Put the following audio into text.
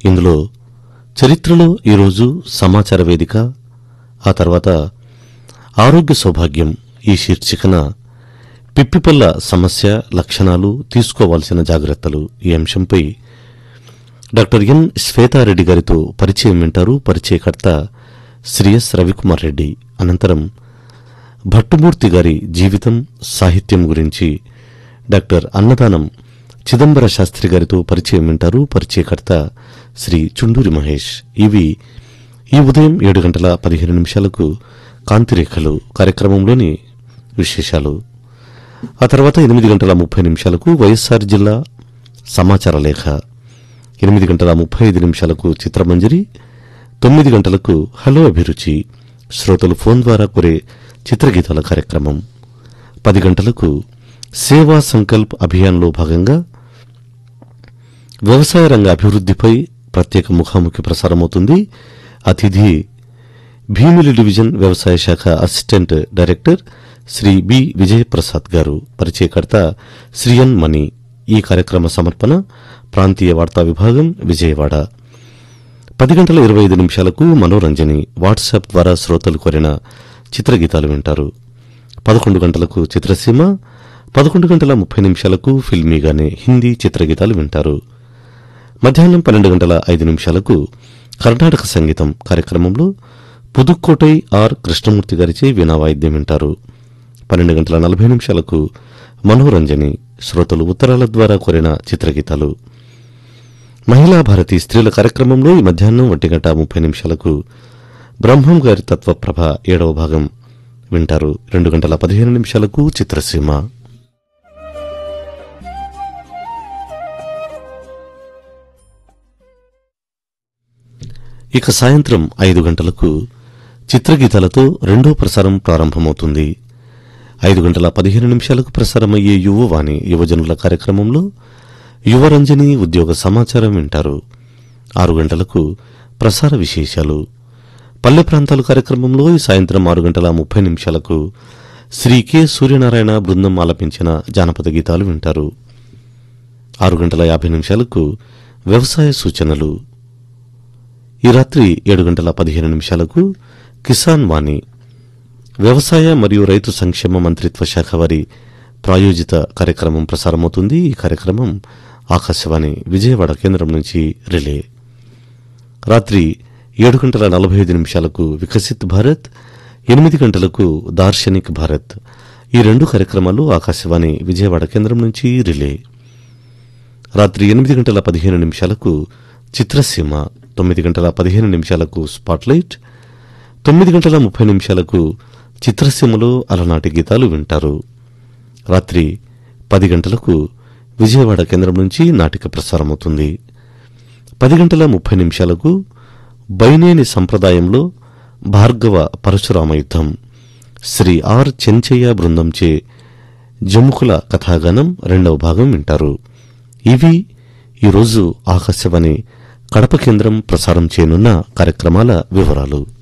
ఇందులో చరిత్రలో ఈరోజు సమాచార వేదిక ఆ తర్వాత ఆరోగ్య సౌభాగ్యం ఈ శీర్షికన పిప్పిపల్ల సమస్య లక్షణాలు తీసుకోవాల్సిన జాగ్రత్తలు ఈ అంశంపై డాక్టర్ ఎన్ శ్వేతారెడ్డి గారితో పరిచయం వింటారు పరిచయకర్త శ్రీ ఎస్ రవికుమార్ రెడ్డి అనంతరం భట్టుమూర్తి గారి జీవితం సాహిత్యం గురించి డాక్టర్ అన్నదానం చిదంబర శాస్త్రి గారితో పరిచయం వింటారు పరిచయకర్త శ్రీ చుండూరి మహేష్ ఇవి ఈ ఉదయం ఏడు గంటల పదిహేను నిమిషాలకు కాంతిరేఖలు కార్యక్రమంలోని విశేషాలు ఆ తర్వాత ఎనిమిది గంటల ముప్పై నిమిషాలకు వైఎస్ఆర్ జిల్లా సమాచార లేఖ ఎనిమిది గంటల ముప్పై ఐదు నిమిషాలకు చిత్రమంజరి తొమ్మిది గంటలకు హలో అభిరుచి శ్రోతలు ఫోన్ ద్వారా కోరే చిత్రగీతాల కార్యక్రమం పది గంటలకు సేవా సంకల్ప్ అభియాన్లో భాగంగా వ్యవసాయ రంగ అభివృద్దిపై ప్రత్యేక ముఖాముఖి ప్రసారమవుతుంది అతిథి భీమిలి డివిజన్ వ్యవసాయ శాఖ assistant director Sri B Vijayaprasad garu పరిచయకర్త శ్రీ ఎన్ మణి ఈ కార్యక్రమ సమర్పణ ప్రాంతీయ వార్తా విభాగం విజయవాడ పది గంటల ఇరవై ఐదు నిమిషాలకు మనోరంజని వాట్సాప్ ద్వారా శ్రోతలు కోరిన చిత్రగీతాలు వింటారు పదకొండు గంటలకు చిత్రసీమ పదకొండు గంటల ముప్పై నిమిషాలకు ఫిల్మీగానే హిందీ చిత్రగీతాలు వింటారు మధ్యాహ్నం పన్నెండు గంటల ఐదు నిమిషాలకు కర్ణాటక సంగీతం కార్యక్రమంలో పుదుక్కోటై ఆర్ కృష్ణమూర్తి గారిచే వీణా వాయిద్యం వింటారు పన్నెండు గంటల నలభై నిమిషాలకు మనోరంజని శ్రోతలు ఉత్తరాల ద్వారా కోరిన చిత్రగీతాలు మహిళా భారతి స్త్రీల కార్యక్రమంలో ఈ మధ్యాహ్నం ఒంటి గంట ముప్పై నిమిషాలకు బ్రహ్మం గారి తత్వప్రభ ఏడవ భాగం వింటారు రెండు గంటల పదిహేను నిమిషాలకు చిత్రసీమ ఇక సాయంత్రం ఐదు గంటలకు చిత్రగీతాలతో రెండో ప్రసారం ప్రారంభమవుతుంది ఐదు గంటల పదిహేను నిమిషాలకు ప్రసారమయ్యే యువవాణి యువజనుల కార్యక్రమంలో యువరంజని ఉద్యోగ సమాచారం వింటారు ఆరు గంటలకు ప్రసార విశేషాలు పల్లె ప్రాంతాల కార్యక్రమంలో ఈ సాయంత్రం ఆరు గంటల ముప్పై నిమిషాలకు శ్రీ కె సూర్యనారాయణ బృందం ఆలపించిన జానపద గీతాలు వింటారు ఆరు గంటల యాభై నిమిషాలకు వ్యవసాయ సూచనలు ఈ రాత్రి ఏడు గంటల పదిహేను నిమిషాలకు కిసాన్ వాణి వ్యవసాయ మరియు రైతు సంక్షేమ మంత్రిత్వ శాఖ వారి ప్రాయోజిత కార్యక్రమం ప్రసారమవుతుంది ఈ కార్యక్రమం ఆకాశవాణి విజయవాడ కేంద్రం నుంచి రిలే రాత్రి ఏడు గంటల నలభై ఐదు నిమిషాలకు వికసిత్ భారత్ ఎనిమిది గంటలకు దార్శనిక్ భారత్ ఈ రెండు కార్యక్రమాలు ఆకాశవాణి విజయవాడ కేంద్రం నుంచి రిలే రాత్రి ఎనిమిది గంటల పదిహేను నిమిషాలకు చిత్రసీమ తొమ్మిది గంటల పదిహేను నిమిషాలకు స్పాట్లైట్ తొమ్మిది గంటల ముప్పై నిమిషాలకు చిత్రసీమలో అలనాటి గీతాలు వింటారు రాత్రి పది గంటలకు విజయవాడ కేంద్రం నుంచి నాటిక ప్రసారమవుతుంది పది గంటల ముప్పై నిమిషాలకు బైనేని సంప్రదాయంలో భార్గవ పరశురామ యుద్ధం శ్రీ ఆర్ చెంచయ్య బృందంచే జముకుల కథాగానం రెండవ భాగం వింటారు ఇవి ఈరోజు ఆకాశవాణి కడప కేంద్రం ప్రసారం చేయనున్న కార్యక్రమాల వివరాలు